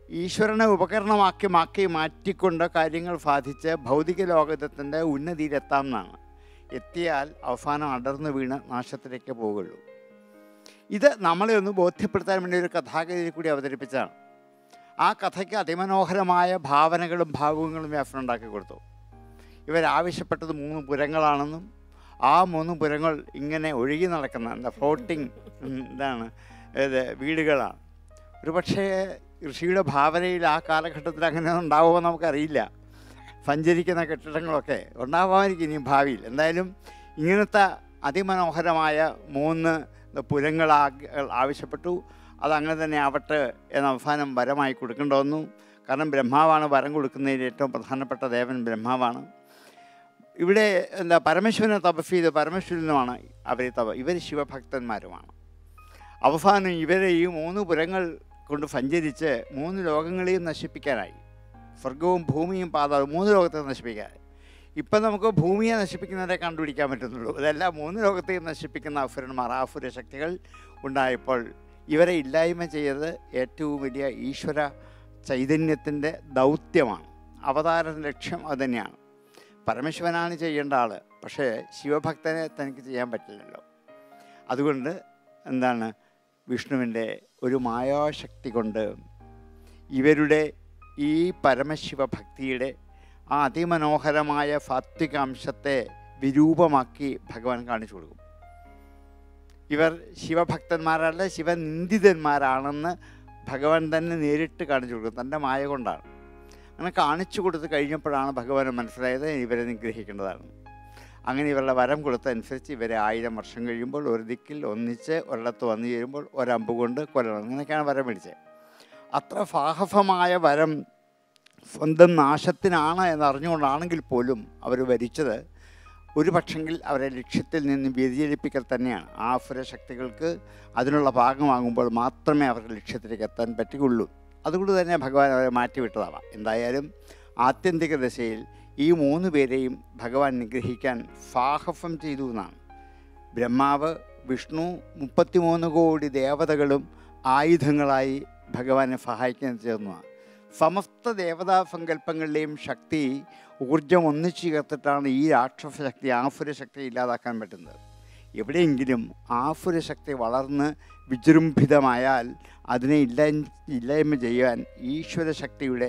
ഈശ്വരനെ ഉപകരണമാക്കി മാക്കി മാറ്റിക്കൊണ്ട് കാര്യങ്ങൾ സാധിച്ച് ഭൗതിക ലോകത്തിൻ്റെ ഉന്നതിയിലെത്താം എന്നാണ് എത്തിയാൽ അവസാനം അടർന്നു വീണ് നാശത്തിലേക്ക് പോകുള്ളൂ ഇത് നമ്മളെ ഒന്ന് ബോധ്യപ്പെടുത്താൻ വേണ്ടി ഒരു കഥാഗതിയിൽ കൂടി അവതരിപ്പിച്ചതാണ് ആ കഥയ്ക്ക് അതിമനോഹരമായ ഭാവനകളും ഭാവുകങ്ങളും വ്യാസൻ ഉണ്ടാക്കി കൊടുത്തു ഇവരാവശ്യപ്പെട്ടത് മൂന്ന് പുരങ്ങളാണെന്നും ആ മൂന്ന് പുരങ്ങൾ ഇങ്ങനെ ഒഴുകി നടക്കുന്ന എന്താ ഫ്ലോട്ടിങ് ഇതാണ് ഇത് വീടുകളാണ് ഒരു പക്ഷേ ഋഷിയുടെ ഭാവനയിൽ ആ കാലഘട്ടത്തിൽ അങ്ങനെ ഉണ്ടാവുമോ നമുക്കറിയില്ല സഞ്ചരിക്കുന്ന കെട്ടിടങ്ങളൊക്കെ ഉണ്ടാവാമായിരിക്കും ഇനി ഭാവിയിൽ എന്തായാലും ഇങ്ങനത്തെ അതിമനോഹരമായ മൂന്ന് പുരങ്ങൾ ആ- ആവശ്യപ്പെട്ടു അതങ്ങനെ തന്നെ ആവട്ടെ എന്ന അവസാനം വരമായി കൊടുക്കേണ്ട വന്നു കാരണം ബ്രഹ്മാവാണ് വരം കൊടുക്കുന്നതിൽ ഏറ്റവും പ്രധാനപ്പെട്ട ദേവൻ ബ്രഹ്മാവാണ് ഇവിടെ എന്താ പരമേശ്വരനെ തപസ് ചെയ്ത് പരമേശ്വരനുമാണ് അവർ തപ ഇവർ ശിവഭക്തന്മാരുമാണ് അവസാനം ഇവരെ ഈ മൂന്ന് പുരങ്ങൾ കൊണ്ട് സഞ്ചരിച്ച് മൂന്ന് ലോകങ്ങളെയും നശിപ്പിക്കാനായി സ്വർഗവും ഭൂമിയും പാതാളവും മൂന്ന് ലോകത്തെ നശിപ്പിക്കാനായി ഇപ്പം നമുക്ക് ഭൂമിയെ നശിപ്പിക്കുന്നവരെ കണ്ടുപിടിക്കാൻ പറ്റുന്നുള്ളൂ ഇതെല്ലാം മൂന്ന് ലോകത്തെയും നശിപ്പിക്കുന്ന അസുരന്മാർ ആസുര ശക്തികൾ ഉണ്ടായപ്പോൾ ഇവരെ ഇല്ലായ്മ ചെയ്തത് ഏറ്റവും വലിയ ഈശ്വര ചൈതന്യത്തിൻ്റെ ദൗത്യമാണ് അവതാര ലക്ഷ്യം അതുതന്നെയാണ് പരമശിവനാണ് ചെയ്യേണ്ട ആൾ പക്ഷേ ശിവഭക്തനെ തനിക്ക് ചെയ്യാൻ പറ്റില്ലല്ലോ അതുകൊണ്ട് എന്താണ് വിഷ്ണുവിൻ്റെ ഒരു മായാശക്തി കൊണ്ട് ഇവരുടെ ഈ പരമശിവ ഭക്തിയുടെ ആ അതിമനോഹരമായ സാത്വികാംശത്തെ വിരൂപമാക്കി ഭഗവാൻ കാണിച്ചു കൊടുക്കും ഇവർ ശിവഭക്തന്മാരല്ല ശിവനിന്ദിതന്മാരാണെന്ന് ഭഗവാൻ തന്നെ നേരിട്ട് കാണിച്ചു കൊടുക്കും തൻ്റെ മായ കൊണ്ടാണ് അങ്ങനെ കാണിച്ചു കൊടുത്ത് കഴിഞ്ഞപ്പോഴാണ് ഭഗവാൻ മനസ്സിലായത് ഇവരെ നിഗ്രഹിക്കേണ്ടതാണ് അങ്ങനെ ഇവരുടെ വരം കൊടുത്തനുസരിച്ച് ഇവരെ ആയിരം വർഷം കഴിയുമ്പോൾ ഒരു ദിക്കിൽ ഒന്നിച്ച് ഒരിടത്ത് വന്നു ചേരുമ്പോൾ ഒരമ്പ് കൊണ്ട് കൊല്ലണം അങ്ങനെയൊക്കെയാണ് വരം മേടിച്ചത് അത്ര സാഹസമായ വരം സ്വന്തം നാശത്തിനാണ് എന്നറിഞ്ഞുകൊണ്ടാണെങ്കിൽ പോലും അവർ വരിച്ചത് ഒരു പക്ഷെങ്കിൽ അവരെ ലക്ഷ്യത്തിൽ നിന്ന് വ്യതിചലിപ്പിക്കൽ തന്നെയാണ് ആ ശക്തികൾക്ക് അതിനുള്ള ഭാഗമാകുമ്പോൾ മാത്രമേ അവർക്ക് ലക്ഷ്യത്തിലേക്ക് എത്താൻ പറ്റുകയുള്ളൂ അതുകൊണ്ട് തന്നെ ഭഗവാൻ അവരെ മാറ്റിവിട്ടതാവാം എന്തായാലും ആത്യന്തിക ദശയിൽ ഈ മൂന്ന് പേരെയും ഭഗവാൻ നിഗ്രഹിക്കാൻ സാഹസം ചെയ്തു എന്നാണ് ബ്രഹ്മാവ് വിഷ്ണു മുപ്പത്തിമൂന്ന് കോടി ദേവതകളും ആയുധങ്ങളായി ഭഗവാനെ സഹായിക്കാൻ ചേർന്നതാണ് സമസ്ത ദേവതാ സങ്കല്പങ്ങളുടെയും ശക്തി ഊർജം ഒന്നിച്ചു ചേർത്തിട്ടാണ് ഈ രാക്ഷസ ശക്തി ആസുര ശക്തി ഇല്ലാതാക്കാൻ പറ്റുന്നത് എവിടെയെങ്കിലും ആസുര ശക്തി വളർന്ന് വിജൃംഭിതമായാൽ അതിനെ ഇല്ല ഇല്ലായ്മ ചെയ്യാൻ ഈശ്വര ശക്തിയുടെ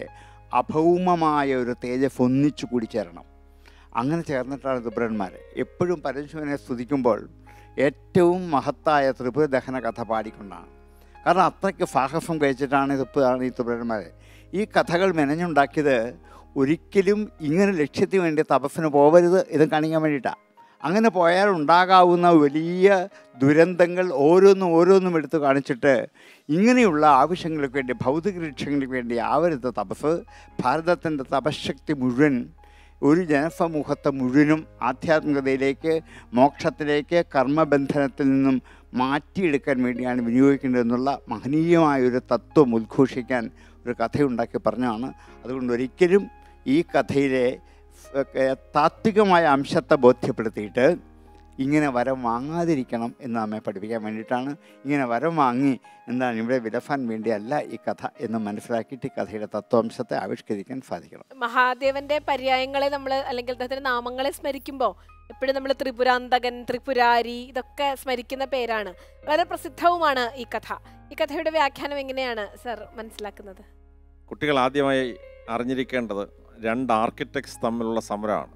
അഭൗമമായ ഒരു തേജസ് ഒന്നിച്ചു കൂടി ചേരണം അങ്ങനെ ചേർന്നിട്ടാണ് ത്രിപുരന്മാർ എപ്പോഴും പരമശിവനെ സ്തുതിക്കുമ്പോൾ ഏറ്റവും മഹത്തായ ത്രിപുരദഹന കഥ പാടിക്കൊണ്ടാണ് കാരണം അത്രയ്ക്ക് സാഹസം കഴിച്ചിട്ടാണ് ഇതിപ്പോഴാണ് ഈ ത്രിപുരന്മാർ ഈ കഥകൾ മെനഞ്ഞുണ്ടാക്കിയത് ഒരിക്കലും ഇങ്ങനെ ലക്ഷ്യത്തിന് വേണ്ടി തപസ്സിന് പോകരുത് ഇത് കാണിക്കാൻ വേണ്ടിയിട്ടാണ് അങ്ങനെ പോയാൽ ഉണ്ടാകാവുന്ന വലിയ ദുരന്തങ്ങൾ ഓരോന്നും ഓരോന്നും എടുത്ത് കാണിച്ചിട്ട് ഇങ്ങനെയുള്ള ആവശ്യങ്ങൾക്ക് വേണ്ടി ഭൗതിക ലക്ഷ്യങ്ങൾക്ക് വേണ്ടി ആവരുത് തപസ് ഭാരതത്തിൻ്റെ തപശക്തി മുഴുവൻ ഒരു ജനസമൂഹത്തെ മുഴുവനും ആധ്യാത്മികതയിലേക്ക് മോക്ഷത്തിലേക്ക് കർമ്മബന്ധനത്തിൽ നിന്നും മാറ്റിയെടുക്കാൻ വേണ്ടിയാണ് വിനിയോഗിക്കേണ്ടതെന്നുള്ള മഹനീയമായ ഒരു തത്വം ഉദ്ഘോഷിക്കാൻ ഒരു കഥയുണ്ടാക്കി പറഞ്ഞതാണ് അതുകൊണ്ട് ഒരിക്കലും ഈ കഥയിലെ ഏഹ്, താത്വികമായ അംശത്തെ ബോധ്യപ്പെടുത്തിയിട്ട് ഇങ്ങനെ വരം വാങ്ങാതിരിക്കണം എന്ന് നമ്മെ പഠിപ്പിക്കാൻ വേണ്ടിയിട്ടാണ് ഇങ്ങനെ വരം വാങ്ങി എന്താണ് ഇവിടെ വിലഫാൻ വേണ്ടിയല്ല ഈ കഥ എന്ന് മനസ്സിലാക്കിയിട്ട് ഈ കഥയുടെ തത്വാംശത്തെ ആവിഷ്കരിക്കാൻ സാധിക്കണം മഹാദേവന്റെ പര്യായങ്ങളെ നമ്മൾ അല്ലെങ്കിൽ അദ്ദേഹത്തിന്റെ നാമങ്ങളെ സ്മരിക്കുമ്പോൾ എപ്പോഴും നമ്മൾ ത്രിപുരാന്തകൻ ത്രിപുരാരി ഇതൊക്കെ സ്മരിക്കുന്ന പേരാണ് വളരെ പ്രസിദ്ധവുമാണ് ഈ കഥ ഈ കഥയുടെ വ്യാഖ്യാനം എങ്ങനെയാണ് സർ മനസ്സിലാക്കുന്നത് കുട്ടികൾ ആദ്യമായി അറിഞ്ഞിരിക്കേണ്ടത് രണ്ട് ആർക്കിടെക്ട്സ് തമ്മിലുള്ള സമരമാണ്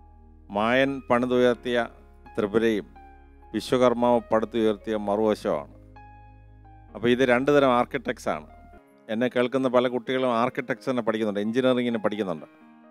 മായൻ പണിതുയർത്തിയ ത്രിപുരയും വിശ്വകർമാവ് പടുത്തുയർത്തിയ മറുവശമാണ് അപ്പോൾ ഇത് രണ്ട് തരം ആർക്കിടെക്ട്സ് ആണ് എന്നെ കേൾക്കുന്ന പല കുട്ടികളും ആർക്കിടെക്ചറിനെ പഠിക്കുന്നുണ്ട് എഞ്ചിനീയറിങ്ങിന് പഠിക്കുന്നുണ്ട്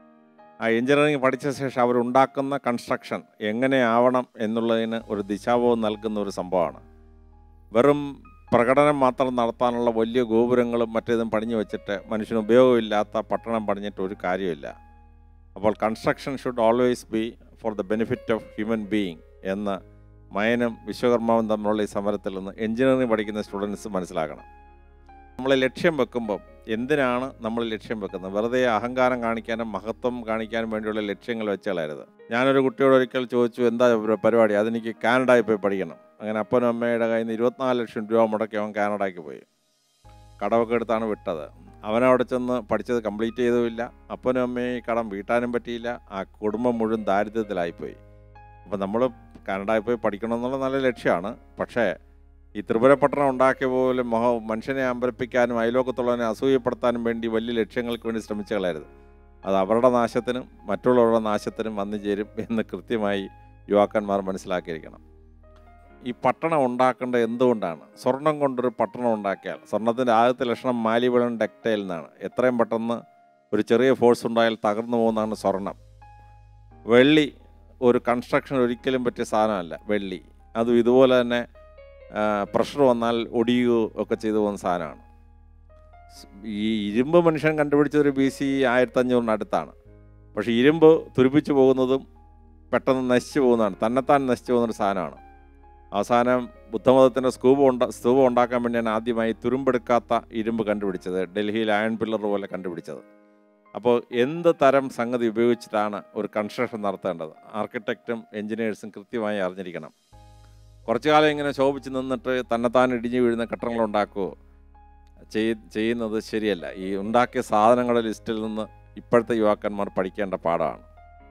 ആ എഞ്ചിനീയറിംഗ് പഠിച്ച ശേഷം അവരുണ്ടാക്കുന്ന കൺസ്ട്രക്ഷൻ എങ്ങനെയാവണം എന്നുള്ളതിന് ഒരു ദിശാബോധം നൽകുന്ന ഒരു സംഭവമാണ് വെറും പ്രകടനം മാത്രം നടത്താനുള്ള വലിയ ഗോപുരങ്ങളും മറ്റേതും പണിഞ്ഞു വെച്ചിട്ട് മനുഷ്യന് ഉപയോഗമില്ലാത്ത പട്ടണം പണിഞ്ഞിട്ട് ഒരു കാര്യമില്ല അപ്പോൾ construction should always be for the benefit of human being എന്ന് മയനും വിശ്വകർമാവും തമ്മിലുള്ള ഈ സമരത്തിൽ നിന്ന് എഞ്ചിനീയറിംഗ് പഠിക്കുന്ന സ്റ്റുഡൻസ് മനസ്സിലാക്കണം നമ്മൾ ലക്ഷ്യം വെക്കുമ്പം എന്തിനാണ് നമ്മൾ ലക്ഷ്യം വെക്കുന്നത് വെറുതെ അഹങ്കാരം കാണിക്കാനും മഹത്വം കാണിക്കാനും വേണ്ടിയുള്ള ലക്ഷ്യങ്ങൾ വെച്ചുകളയരുത് ഞാനൊരു കുട്ടിയോട് ഒരിക്കൽ ചോദിച്ചു എന്താ ഒരു പരിപാടി അതെനിക്ക് കാനഡയിൽ പോയി പഠിക്കണം അങ്ങനെ അപ്പനും അമ്മയുടെ കയ്യിൽ നിന്ന് ഇരുപത്തിനാല് ലക്ഷം രൂപ മുടക്കി അവൻ കാനഡയ്ക്ക് പോയി കടമൊക്കെ എടുത്താണ് വിട്ടത് അവനവിടെ ചെന്ന് പഠിച്ചത് കംപ്ലീറ്റ് ചെയ്തുമില്ല അപ്പനും അമ്മയും ഈ കടം വീട്ടാനും പറ്റിയില്ല ആ കുടുംബം മുഴുവൻ ദാരിദ്ര്യത്തിലായിപ്പോയി അപ്പം നമ്മൾ കാനഡയിൽ പോയി പഠിക്കണം എന്നുള്ള നല്ല ലക്ഷ്യമാണ് പക്ഷേ ഈ ത്രിപുര പട്ടണം ഉണ്ടാക്കിയ പോലെ മഹ മനുഷ്യനെ അമ്പരപ്പിക്കാനും അയലോക്കത്തുള്ളവനെ അസൂയപ്പെടുത്താനും വേണ്ടി വലിയ ലക്ഷ്യങ്ങൾക്ക് വേണ്ടി ശ്രമിച്ചു കളയരുത് അത് അവരുടെ നാശത്തിനും മറ്റുള്ളവരുടെ നാശത്തിനും വന്നു ചേരും എന്ന് കൃത്യമായി യുവാക്കന്മാർ മനസ്സിലാക്കിയിരിക്കണം ഈ പട്ടണം ഉണ്ടാക്കേണ്ടത് എന്തുകൊണ്ടാണ് സ്വർണം കൊണ്ടൊരു പട്ടണം ഉണ്ടാക്കിയാൽ സ്വർണത്തിൻ്റെ ആദ്യത്തെ ലക്ഷണം മാലിവിളൻ ടെക്സ്റ്റൈൽ എന്നാണ് എത്രയും പെട്ടെന്ന് ഒരു ചെറിയ ഫോഴ്സ് ഉണ്ടായാൽ തകർന്നു പോകുന്നതാണ് സ്വർണം വെള്ളി ഒരു കൺസ്ട്രക്ഷൻ ഒരിക്കലും പറ്റിയ സാധനമല്ല വെള്ളി അതും ഇതുപോലെ തന്നെ പ്രഷർ വന്നാൽ ഒടിയുകയോ ഒക്കെ ചെയ്തു പോകുന്ന സാധനമാണ് ഈ ഇരുമ്പ് മനുഷ്യൻ കണ്ടുപിടിച്ചതൊരു ബി സി ആയിരത്തി അഞ്ഞൂറിന് അടുത്താണ് പക്ഷേ ഇരുമ്പ് തുരുപ്പിച്ചു പോകുന്നതും പെട്ടെന്ന് നശിച്ചു പോകുന്നതാണ് തന്നെത്താൻ നശിച്ചു പോകുന്നൊരു സാധനമാണ് അവസാനം ബുദ്ധമതത്തിൻ്റെ സ്കൂപ ഉണ്ട സ്തൂപം ഉണ്ടാക്കാൻ വേണ്ടിയാണ് ആദ്യമായി തുരുമ്പെടുക്കാത്ത ഇരുമ്പ് കണ്ടുപിടിച്ചത് ഡൽഹിയിൽ അയൺ പില്ലർ പോലെ കണ്ടുപിടിച്ചത് അപ്പോൾ എന്ത് തരം സംഗതി ഉപയോഗിച്ചിട്ടാണ് ഒരു കൺസ്ട്രക്ഷൻ നടത്തേണ്ടത് ആർക്കിടെക്റ്റും എഞ്ചിനീയേഴ്സും കൃത്യമായി അറിഞ്ഞിരിക്കണം കുറച്ചു കാലം ഇങ്ങനെ ശോഭിച്ച് നിന്നിട്ട് തന്നെത്താൻ ഇടിഞ്ഞു വീഴുന്ന കെട്ടിടങ്ങൾ ഉണ്ടാക്കുമോ ചെയ് ചെയ്യുന്നത് ശരിയല്ല ഈ ഉണ്ടാക്കിയ സാധനങ്ങളുടെ ലിസ്റ്റിൽ നിന്ന് ഇപ്പോഴത്തെ യുവാക്കന്മാർ പഠിക്കേണ്ട പാഠമാണ്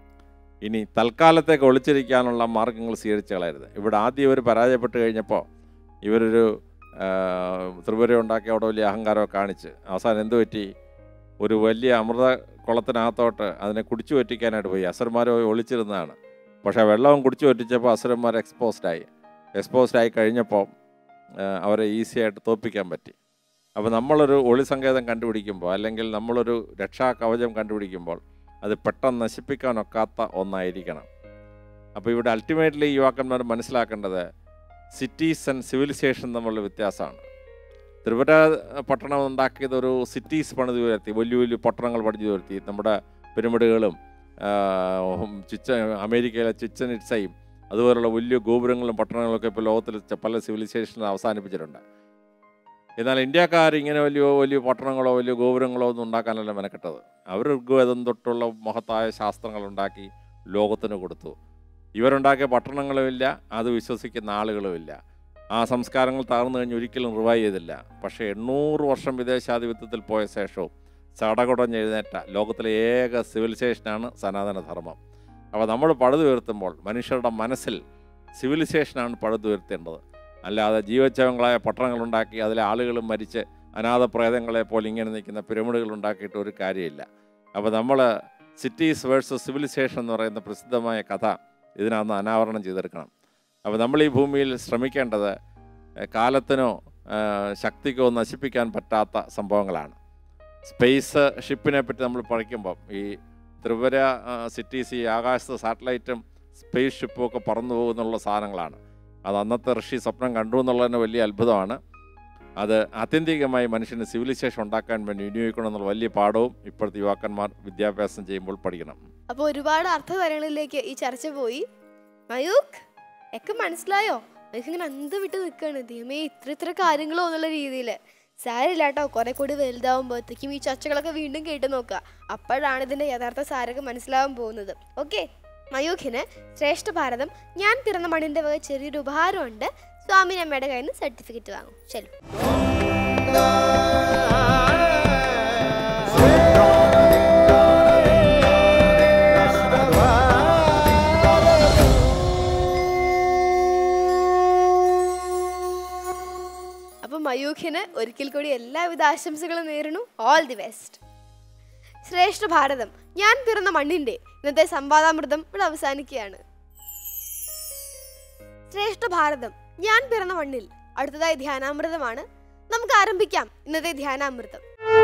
ഇനി തൽക്കാലത്തേക്ക് ഒളിച്ചിരിക്കാനുള്ള മാർഗങ്ങൾ സ്വീകരിച്ച് കളയരുത് ഇവിടെ ആദ്യം ഇവർ പരാജയപ്പെട്ട് കഴിഞ്ഞപ്പോൾ ഇവരൊരു ആ, ത്രിപുര ഉണ്ടാക്കി അവിടെ വലിയ അഹങ്കാരമൊക്കെ കാണിച്ച് അവസാനം എന്തു പറ്റി ഒരു വലിയ അമൃത കുളത്തിനകത്തോട്ട് അതിനെ കുടിച്ചു പറ്റിക്കാനായിട്ട് പോയി അസുരന്മാർ പോയി ഒളിച്ചിരുന്നതാണ് പക്ഷേ വെള്ളവും കുടിച്ചു പറ്റിച്ചപ്പോൾ അസുരന്മാർ എക്സ്പോസ്ഡ് ആയി എക്സ്പോസ്ഡ് ആയി കഴിഞ്ഞപ്പോൾ ആ, അവരെ ഈസി ആയിട്ട് തോൽപ്പിക്കാൻ പറ്റി അപ്പോൾ നമ്മളൊരു ഒളി സങ്കേതം കണ്ടുപിടിക്കുമ്പോൾ അല്ലെങ്കിൽ നമ്മളൊരു രക്ഷാ കവചം കണ്ടുപിടിക്കുമ്പോൾ അത് പെട്ടെന്ന് നശിപ്പിക്കാനൊക്കാത്ത ഒന്നായിരിക്കണം അപ്പോൾ ഇവിടെ അൾട്ടിമേറ്റ്ലി യുവാക്കന്മാർ മനസ്സിലാക്കേണ്ടത് സിറ്റീസ് ആൻഡ് സിവിലൈസേഷൻ തമ്മിലുള്ള വ്യത്യാസമാണ് ത്രിപുര പട്ടണം ഉണ്ടാക്കിയത് ഒരു സിറ്റീസ് പണിത് ഉയർത്തി വലിയ വലിയ പട്ടണങ്ങൾ പണിത് ഉയർത്തി നമ്മുടെ പിരമിഡുകളും ആ, ചിച്ച അമേരിക്കയിലെ ചിച്ചൻ ഇറ്റ്സയും അതുപോലുള്ള വലിയ ഗോപുരങ്ങളും പട്ടണങ്ങളൊക്കെ ഇപ്പോൾ ലോകത്തിൽ ച- പല സിവിലൈസേഷനും അവസാനിപ്പിച്ചിട്ടുണ്ട് എന്നാൽ ഇന്ത്യക്കാർ ഇങ്ങനെ വലിയ വലിയ പട്ടണങ്ങളോ വലിയ ഗോപുരങ്ങളോ ഒന്നും ഉണ്ടാക്കാനല്ല മെനക്കെട്ടത് അവർ ഋഗ്വേദം തൊട്ടുള്ള മഹത്തായ ശാസ്ത്രങ്ങൾ ഉണ്ടാക്കി ലോകത്തിന് കൊടുത്തു ഇവരുണ്ടാക്കിയ പട്ടണങ്ങളുമില്ല അത് വിശ്വസിക്കുന്ന ആളുകളുമില്ല ആ സംസ്കാരങ്ങൾ തകർന്നു കഴിഞ്ഞ് ഒരിക്കലും റിവൈവ് ചെയ്തില്ല പക്ഷേ എണ്ണൂറ് വർഷം വിദേശാധിപത്യത്തിൽ പോയ ശേഷവും ചടകുടഞ്ഞെഴുന്നേറ്റ ലോകത്തിലെ ഏക സിവിലൈസേഷനാണ് സനാതനധർമ്മം അപ്പോൾ നമ്മൾ പടുതുയർത്തുമ്പോൾ മനുഷ്യരുടെ മനസ്സിൽ സിവിലൈസേഷനാണ് പടുതുയർത്തേണ്ടത് അല്ലാതെ ജീവച്ഛവങ്ങളായ പട്ടണങ്ങളുണ്ടാക്കി അതിലെ ആളുകളും മരിച്ച് അനാഥ പ്രേതങ്ങളെ പോലെ ഇങ്ങനെ നിൽക്കുന്ന പിരമിഡുകൾ ഉണ്ടാക്കിയിട്ട് ഒരു കാര്യമില്ല അപ്പോൾ നമ്മൾ സിറ്റീസ് വേഴ്സസ് സിവിലൈസേഷൻ എന്ന് പറയുന്ന പ്രസിദ്ധമായ കഥ ഇതിനകത്ത് അനാവരണം ചെയ്തെടുക്കണം അപ്പോൾ നമ്മൾ ഈ ഭൂമിയിൽ ശ്രമിക്കേണ്ടത് ഏഹ്, കാലത്തിനോ ഏഹ്, ശക്തിക്കോ നശിപ്പിക്കാൻ പറ്റാത്ത സംഭവങ്ങളാണ് സ്പേസ് ഷിപ്പിനെ പറ്റി നമ്മൾ പഠിക്കുമ്പം ഈ ത്രിപുര സിറ്റീസ് ഈ ആകാശത്ത് സാറ്റലൈറ്റും സ്പേസ് ഷിപ്പും ഒക്കെ പറന്നു പോകുന്നുള്ള സാധനങ്ങളാണ് അത് അന്നത്തെ ഋഷി സ്വപ്നം കണ്ടു എന്നുള്ളതിന് വലിയ അത്ഭുതമാണ് അത് ആത്യന്തികമായി മനുഷ്യന് സിവിലൈസേഷൻ ഉണ്ടാക്കാൻ വേണ്ടി വിനിയോഗിക്കണം എന്നുള്ള വലിയ പാഠവും ഇപ്പോഴത്തെ യുവാക്കന്മാർ വിദ്യാഭ്യാസം ചെയ്യുമ്പോൾ പഠിക്കണം അപ്പോൾ ഒരുപാട് അർത്ഥതലങ്ങളിലേക്ക് ഈ ചർച്ച പോയി മയൂഖ് ഒക്കെ മനസ്സിലായോ മയൂഖ് ഇങ്ങനെ അന്തം വിട്ട് നിൽക്കുകയാണ് ദൈവമേ ഇത്ര ഇത്ര കാര്യങ്ങളോ എന്നുള്ള രീതിയിൽ സാരില്ല കേട്ടോ കുറെ കൂടി വലുതാവുമ്പോഴത്തേക്കും ഈ ചർച്ചകളൊക്കെ വീണ്ടും കേട്ട് നോക്കുക അപ്പോഴാണ് ഇതിന്റെ യഥാർത്ഥ സാരൊക്കെ മനസ്സിലാവാൻ പോകുന്നത് ഓക്കെ മയൂഖിന് ശ്രേഷ്ഠ ഭാരതം ഞാൻ പിറന്ന മണ്ണിന്റെ വക ചെറിയൊരു ഉപഹാരമുണ്ട് സ്വാമി അമ്മയുടെ കയ്യിൽ നിന്ന് സർട്ടിഫിക്കറ്റ് വാങ്ങും ശരി അപ്പൊ മയൂഖിന് ഒരിക്കൽ കൂടി എല്ലാവിധ ആശംസകളും നേരുന്നു ഓൾ ദി ബെസ്റ്റ് ശ്രേഷ്ഠ ഭാരതം ഞാൻ പിറന്ന മണ്ണിന്റെ ഇന്നത്തെ സംവാദാമൃതം ഇവിടെ അവസാനിക്കുകയാണ് ശ്രേഷ്ഠ ഭാരതം ഞാൻ പിറന്ന മണ്ണിൽ അടുത്തതായി ധ്യാനാമൃതമാണ് നമുക്ക് ആരംഭിക്കാം ഇന്നത്തെ ധ്യാനാമൃതം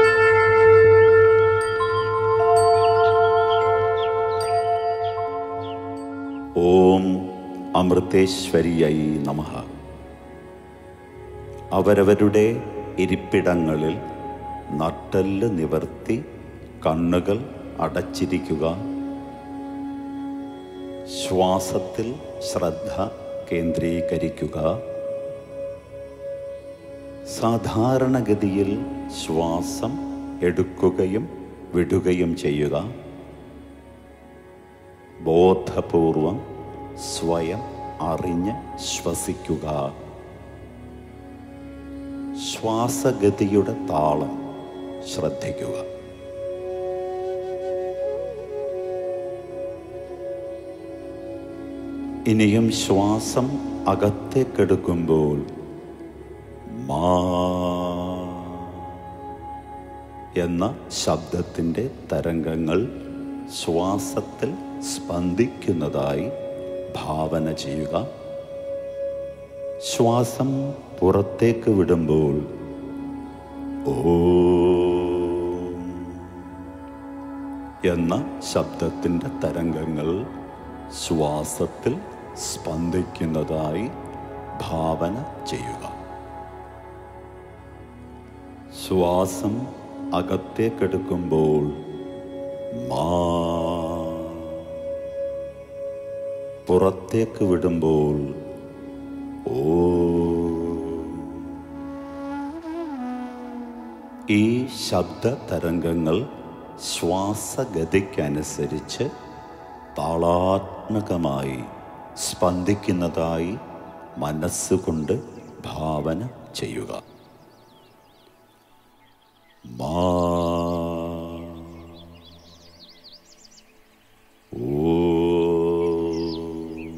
ഓം അമൃതേശ്വരിയൈ നമ അവരവരുടെ ഇരിപ്പിടങ്ങളിൽ നട്ടെല്ല് നിവർത്തി കണ്ണുകൾ അടച്ചിരിക്കുക ശ്വാസത്തിൽ ശ്രദ്ധ കേന്ദ്രീകരിക്കുക സാധാരണഗതിയിൽ ശ്വാസം എടുക്കുകയും വിടുകയും ചെയ്യുക ബോധപൂർവം സ്വയം അറിഞ്ഞ് ശ്വസിക്കുക ശ്വാസഗതിയുടെ താളം ശ്രദ്ധിക്കുക ഇനിയും ശ്വാസം അകത്തേക്കെടുക്കുമ്പോൾ മാ എന്ന ശബ്ദത്തിൻ്റെ തരംഗങ്ങൾ ശ്വാസത്തിൽ സ്പന്ദിക്കുന്നതായി ഭാവന ചെയ്യുക ശ്വാസം പുറത്തേക്ക് വിടുമ്പോൾ ഓം എന്ന ശബ്ദത്തിൻ്റെ തരംഗങ്ങൾ ശ്വാസത്തിൽ സ്പന്ദിക്കുന്നതായി ഭാവന ചെയ്യുക ശ്വാസം അകത്തേക്കെടുക്കുമ്പോൾ മാ പുറത്തേക്ക് വിടുമ്പോൾ ഓ ഈ ശബ്ദ തരംഗങ്ങൾ ശ്വാസഗതിക്കനുസരിച്ച് താളാത്മകമായി സ്പന്ദിക്കുന്നതായി മനസ്സുകൊണ്ട് ഭാവന ചെയ്യുക മാ ഓ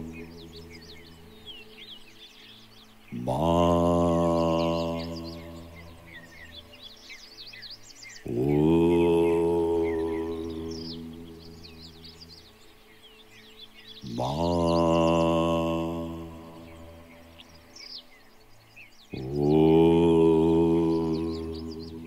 മാ ഓ മാ ഓ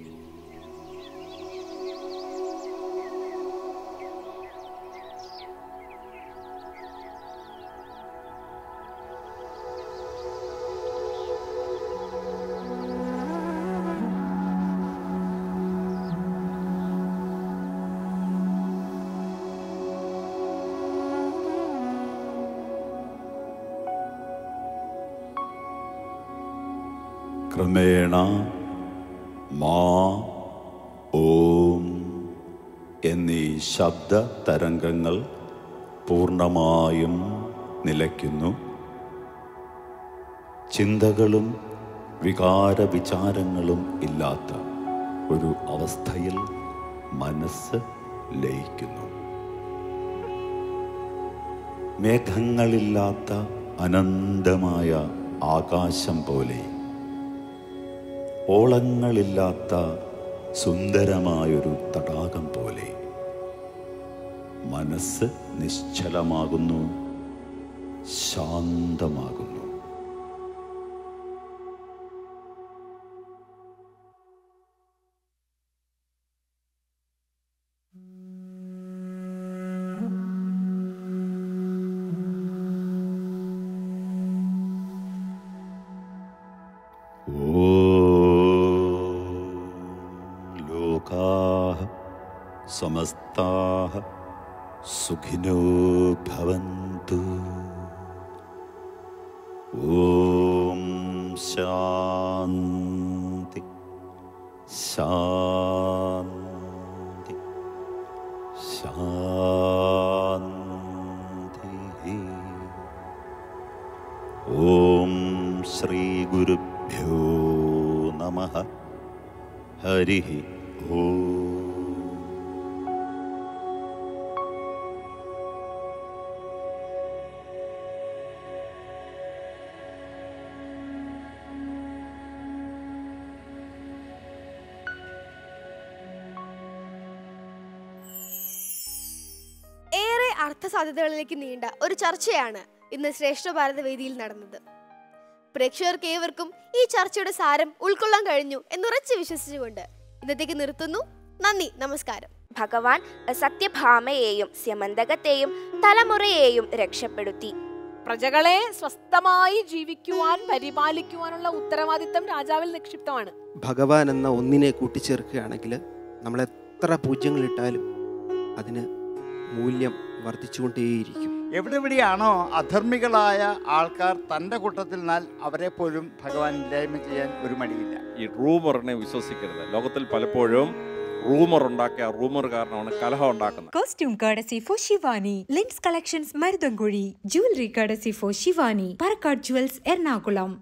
ക്രമേണ മാ ഓം എന്നീ ശബ്ദ തരംഗങ്ങൾ പൂർണ്ണമായും നിലയ്ക്കുന്നു ചിന്തകളും വികാര വിചാരങ്ങളും ഇല്ലാത്ത ഒരു അവസ്ഥയിൽ മനസ്സ് ലയിക്കുന്നു മേഘങ്ങളില്ലാത്ത അനന്തമായ ആകാശം പോലെ ഓളങ്ങളില്ലാത്ത സുന്ദരമായൊരു തടാകം പോലെ മനസ്സ് നിശ്ചലമാകുന്നു ശാന്തമാകുന്നു ॐ लोकाः समस्ताः सुखिनो भवन्तु ॐ शान्ति शान्ति शान्तिः ॐ श्रीगुरुभ्यो नमः हरिः ॐ ഏറെ അർത്ഥസാധ്യതകളിലേക്ക് നീണ്ട ഒരു ചർച്ചയാണ് ഇന്ന് ശ്രേഷ്ഠ ഭാരത വേദിയിൽ നടന്നത് പ്രേക്ഷകർക്ക് ഏവർക്കും ഈ ചർച്ചയുടെ സാരം ഉൾക്കൊള്ളാൻ കഴിഞ്ഞു എന്നുറച്ച് വിശ്വസിച്ചുകൊണ്ട് ഇന്നത്തേക്ക് നിർത്തുന്നു നന്ദി നമസ്കാരം ഭഗവാൻ സത്യഭാമയെയും സ്യമന്തകത്തെയും തലമുറയെയും രക്ഷപ്പെടുത്തി പ്രജകളെ സ്വസ്ഥമായി ജീവിക്കുവാൻ പരിപാലിക്കുവാനുള്ള ഉത്തരവാദിത്തം രാജാവിൽ നിക്ഷിപ്തമാണ് ഭഗവാൻ എന്ന ഒന്നിനെ കൂട്ടിച്ചേർക്കുകയാണെങ്കിൽ നമ്മൾ എത്ര പൂജ്യങ്ങളിട്ടാലും അതിന് മൂല്യം വർദ്ധിച്ചുകൊണ്ടേയിരിക്കും എവിടെവിടെയാണോ അധർമ്മികളായ ആൾക്കാർ തൻ്റെ കൂട്ടത്തിൽ നിന്നാൽ അവരെ പോലും ഭഗവാൻ ഇല്ലായ്മ ചെയ്യാൻ ഒരു മടിയില്ല ഈ റൂമറിനെ വിശ്വസിക്കരുത് ലോകത്തിൽ പലപ്പോഴും റൂമർ ഉണ്ടാക്കിയ ആ റൂമർ കാരണമാണ് കലഹം ഉണ്ടാക്കുന്നത് Costume courtesy for Shivani. Links collections Marudanguri. Jewelry courtesy for Shivani. Parakat Jewels Ernakulam.